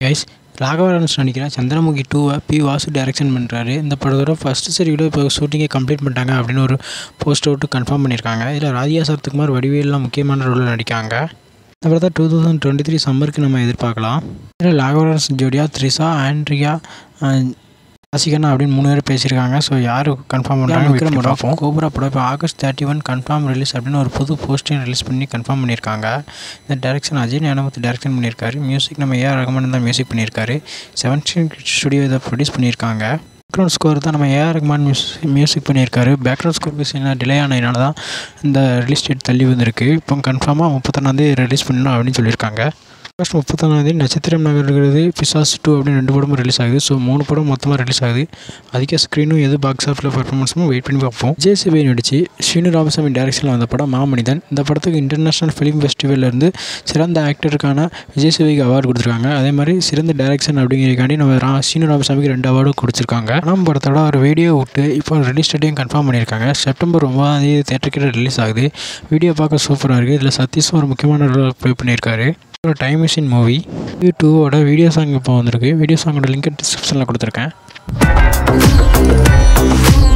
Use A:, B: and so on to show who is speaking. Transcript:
A: guys ராகவரன்ஸ் நடிக்கிற சந்திரமுகி டூவை B Vasu direction பண்ணுறாரு இந்த படத்தோட ஃபஸ்ட்டு சீரியோட இப்போ ஷூட்டிங்கை கம்ப்ளீட் பண்ணிட்டாங்க அப்படின்னு ஒரு போஸ்ட் விட்டு கன்ஃபார்ம் பண்ணியிருக்காங்க இதில் ராதிகா சரத்குமார் வடிவேலாம் முக்கியமான ரோலில் நடிக்காங்க இந்த படத்தை டூ தௌசண்ட் டுவெண்ட்டி த்ரீ சம்மருக்கு நம்ம எதிர்பார்க்கலாம் இதில் ராகவரன்ஸ் ஜோடியா த்ரிஷா ஆண்ட்ரியா ரசிகனா அப்படின்னு மூணு பேர் பேசியிருக்காங்க ஸோ யார் கன்ஃபார்ம் பண்ணுறாங்க விக்ரம் படம் கோபுரா படம் இப்போ August thirty one confirm release அப்படின்னு ஒரு புது போஸ்டையும் ரிலீஸ் பண்ணி கன்ஃபார்ம் பண்ணியிருக்காங்க இந்த டேரக்ஷன் அஜய் ஞானமுத்து டேரக்ஷன் பண்ணியிருக்காரு மியூசிக் நம்ம ஏஆர் ரகுமான் தான் மியூசிக் பண்ணியிருக்காரு செவன்டீன் ஸ்டுடியோ இதை ப்ரொடியூஸ் பண்ணியிருக்காங்க பேக்ரவுண்ட் ஸ்கோர் தான் நம்ம ஏஆர் ரகுமான் மியூஸ் மியூசிக் பண்ணியிருக்காரு பேக்ரவுண்ட் ஸ்கோர் சின்ன டிலே ஆனதுனால தான் இந்த ரிலீஸ் டேட் தள்ளி வந்திருக்கு இப்போ கன்ஃபார்மாக முப்பத்தொன்னாந்தேதி ரிலீஸ் பண்ணணும் அப்படின்னு சொல்லியிருக்காங்க ஆகஸ்ட் முப்பத்தொன்னாந்தேதி நட்சத்திரம் நகர்கிறது பிசாஸ் டூ அப்படின்னு ரெண்டு படமும் ரிலீஸ் ஆகுது ஸோ மூணு படம் மொத்தமாக ரிலீஸ் ஆகுது அதிக ஸ்க்ரீனும் எது பாக்ஸ் ஆஃபில் பர்ஃபார்மன்ஸும் வெயிட் பண்ணி பார்ப்போம் ஜேசிபி நடிச்சு ஸ்ரீனு ராமசாமி டேரக்ஷனில் வந்த படம் மாமனிதன் இந்த படத்துக்கு இன்டர்நேஷ்னல் ஃபிலிம் ஃபெஸ்டிவல்லேருந்து சிறந்த ஆக்டருக்கான விஜய் சிவிக்கு அவார்டு கொடுத்துருக்காங்க அதே மாதிரி சிறந்த டேரக்ஷன் அப்படிங்கிறக்காண்டி நம்ம ரா ஸ்ரீனு ராமசாமிக்கு ரெண்டு அவார்டும் கொடுத்துருக்காங்க பணம் படத்தோட ஒரு வீடியோ விட்டு இப்போ ரிலீஸ் டேட்டையும் கன்ஃபார்ம் பண்ணியிருக்காங்க செப்டம்பர் ஒன்பதாம் தேதி தேட்டருக்கு ரிலீஸ் ஆகுது வீடியோ பார்க்க சூப்பராக இருக்குது இதில் சதீஷும் ஒரு முக்கியமான ரோல் ப்ளே பண்ணியிருக்காரு ஒரு டைம் மிஷின் மூவி யூ டூவோட வீடியோ சாங் இப்போ வந்திருக்கு வீடியோ சாங்கோட லிங்க் டிஸ்கிரிப்ஷனில் கொடுத்துருக்கேன்